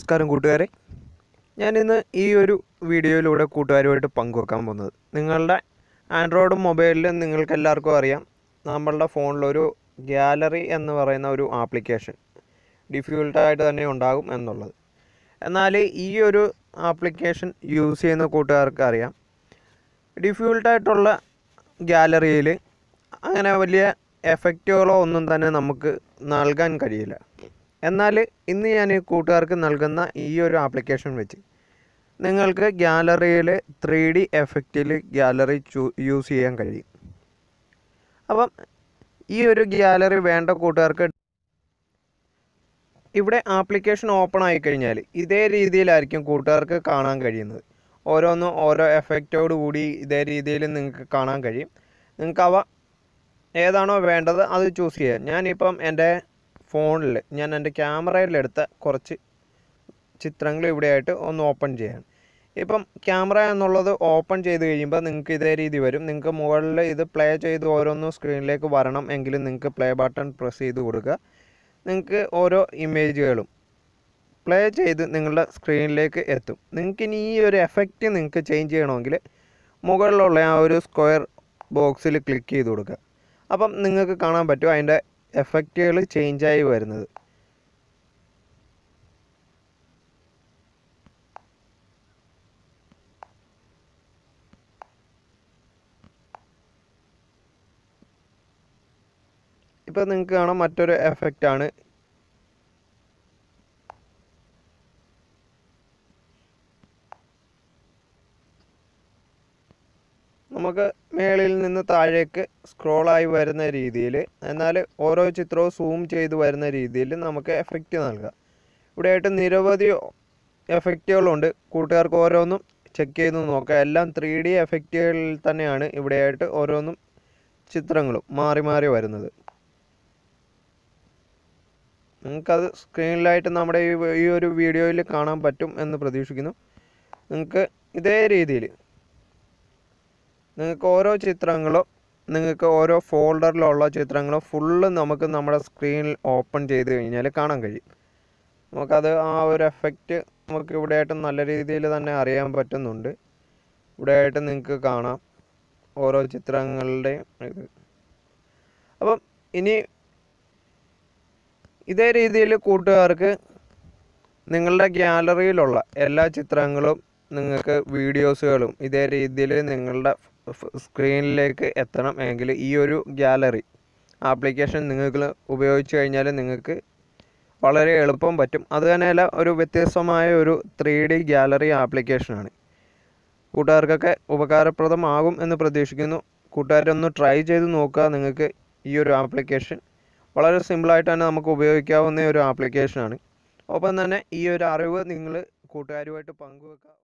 നമസ്കാരം കൂട്ടുകാരെ ഞാനിന്ന് ഈ ഒരു വീഡിയോയിലൂടെ കൂട്ടുകാരുമായിട്ട് പങ്കുവെക്കാൻ പോകുന്നത് നിങ്ങളുടെ ആൻഡ്രോയിഡ് മൊബൈലിൽ നിങ്ങൾക്ക് എല്ലാവർക്കും അറിയാം നമ്മളുടെ ഫോണിലൊരു ഗ്യാലറി എന്ന് പറയുന്ന ഒരു ആപ്ലിക്കേഷൻ ഡിഫ്യൂൾട്ടായിട്ട് തന്നെ ഉണ്ടാകും എന്നുള്ളത് എന്നാൽ ഈ ഒരു ആപ്ലിക്കേഷൻ യൂസ് ചെയ്യുന്ന കൂട്ടുകാർക്ക് അറിയാം ഡിഫ്യൂൾട്ടായിട്ടുള്ള ഗ്യാലറിയിൽ അങ്ങനെ വലിയ എഫക്റ്റുകളോ ഒന്നും തന്നെ നമുക്ക് നൽകാൻ കഴിയില്ല എന്നാൽ ഇന്ന് ഞാൻ ഈ കൂട്ടുകാർക്ക് നൽകുന്ന ഈ ഒരു ആപ്ലിക്കേഷൻ വെച്ച് നിങ്ങൾക്ക് ഗ്യാലറിയിൽ ത്രീ ഡി എഫക്റ്റിൽ ഗ്യാലറി ചൂ യൂസ് ചെയ്യാൻ കഴിയും അപ്പം ഈ ഒരു ഗ്യാലറി വേണ്ട കൂട്ടുകാർക്ക് ഇവിടെ ആപ്ലിക്കേഷൻ ഓപ്പൺ ആയി കഴിഞ്ഞാൽ ഇതേ രീതിയിലായിരിക്കും കൂട്ടുകാർക്ക് കാണാൻ കഴിയുന്നത് ഓരോന്നും ഓരോ എഫക്റ്റോട് കൂടി ഇതേ രീതിയിൽ നിങ്ങൾക്ക് കാണാൻ കഴിയും നിങ്ങൾക്ക് അവ ഏതാണോ വേണ്ടത് അത് ചൂസ് ചെയ്യാം ഞാനിപ്പം എൻ്റെ ഫോണിൽ ഞാൻ എൻ്റെ ക്യാമറയിലെടുത്ത കുറച്ച് ചിത്രങ്ങൾ ഇവിടെയായിട്ട് ഒന്ന് ഓപ്പൺ ചെയ്യാൻ ഇപ്പം ക്യാമറ എന്നുള്ളത് ഓപ്പൺ ചെയ്ത് കഴിയുമ്പോൾ നിങ്ങൾക്ക് ഇതേ രീതി വരും നിങ്ങൾക്ക് മുകളിൽ ഇത് പ്ലേ ചെയ്ത് ഓരോന്നും സ്ക്രീനിലേക്ക് വരണം എങ്കിൽ നിങ്ങൾക്ക് പ്ലേ ബട്ടൺ പ്രസ് ചെയ്ത് കൊടുക്കുക നിങ്ങൾക്ക് ഓരോ ഇമേജുകളും പ്ലേ ചെയ്ത് നിങ്ങളുടെ സ്ക്രീനിലേക്ക് എത്തും നിങ്ങൾക്ക് ഇനി ഈ ഒരു എഫക്റ്റ് നിങ്ങൾക്ക് ചേഞ്ച് ചെയ്യണമെങ്കിൽ മുകളിലുള്ള ആ ഒരു സ്ക്വയർ ബോക്സിൽ ക്ലിക്ക് ചെയ്ത് കൊടുക്കുക അപ്പം നിങ്ങൾക്ക് കാണാൻ പറ്റും അതിൻ്റെ എഫക്റ്റുകൾ ചേഞ്ചായി വരുന്നത് ഇപ്പോൾ നിങ്ങൾക്ക് കാണാം മറ്റൊരു എഫക്റ്റ് ആണ് നമുക്ക് മേളിൽ നിന്ന് താഴേക്ക് സ്ക്രോളായി വരുന്ന രീതിയിൽ എന്നാൽ ഓരോ ചിത്രവും സൂം ചെയ്ത് വരുന്ന രീതിയിൽ നമുക്ക് എഫക്റ്റ് നൽകാം ഇവിടെയായിട്ട് നിരവധി എഫക്റ്റുകളുണ്ട് കൂട്ടുകാർക്ക് ഓരോന്നും ചെക്ക് ചെയ്ത് നോക്കാം എല്ലാം ത്രീ ഡി എഫക്റ്റുകളിൽ തന്നെയാണ് ഇവിടെയായിട്ട് ഓരോന്നും ചിത്രങ്ങളും മാറി മാറി വരുന്നത് നിങ്ങൾക്കത് സ്ക്രീനിലായിട്ട് നമ്മുടെ ഈ ഈ ഒരു വീഡിയോയിൽ കാണാൻ പറ്റും എന്ന് പ്രതീക്ഷിക്കുന്നു നിങ്ങൾക്ക് ഇതേ രീതിയിൽ നിങ്ങൾക്ക് ഓരോ ചിത്രങ്ങളും നിങ്ങൾക്ക് ഓരോ ഫോൾഡറിലുള്ള ചിത്രങ്ങളും ഫുള്ള് നമുക്ക് നമ്മുടെ സ്ക്രീനിൽ ഓപ്പൺ ചെയ്ത് കഴിഞ്ഞാൽ കാണാൻ കഴിയും നമുക്കത് ആ ഒരു എഫക്റ്റ് നമുക്ക് ഇവിടെയായിട്ട് നല്ല രീതിയിൽ തന്നെ അറിയാൻ പറ്റുന്നുണ്ട് ഇവിടെയായിട്ട് നിങ്ങൾക്ക് കാണാം ഓരോ ചിത്രങ്ങളുടെയും ഇത് അപ്പം ഇനി ഇതേ രീതിയിൽ കൂട്ടുകാർക്ക് നിങ്ങളുടെ ഗ്യാലറിയിലുള്ള എല്ലാ ചിത്രങ്ങളും നിങ്ങൾക്ക് വീഡിയോസുകളും ഇതേ രീതിയിൽ നിങ്ങളുടെ സ്ക്രീനിലേക്ക് എത്തണം എങ്കിൽ ഈ ഒരു ഗ്യാലറി ആപ്ലിക്കേഷൻ നിങ്ങൾക്ക് ഉപയോഗിച്ച് കഴിഞ്ഞാൽ നിങ്ങൾക്ക് വളരെ എളുപ്പം പറ്റും അത് തന്നെയല്ല ഒരു വ്യത്യസ്തമായ ഒരു ത്രീ ഡി ഗ്യാലറി ആപ്ലിക്കേഷനാണ് കൂട്ടുകാർക്കൊക്കെ ഉപകാരപ്രദമാകും എന്ന് പ്രതീക്ഷിക്കുന്നു കൂട്ടുകാരൊന്ന് ട്രൈ ചെയ്ത് നോക്കുക നിങ്ങൾക്ക് ഈ ഒരു ആപ്ലിക്കേഷൻ വളരെ സിമ്പിളായിട്ട് തന്നെ നമുക്ക് ഉപയോഗിക്കാവുന്ന ഒരു ആപ്ലിക്കേഷനാണ് ഒപ്പം തന്നെ ഈ ഒരു അറിവ് നിങ്ങൾ കൂട്ടുകാരുമായിട്ട് പങ്കുവെക്കുക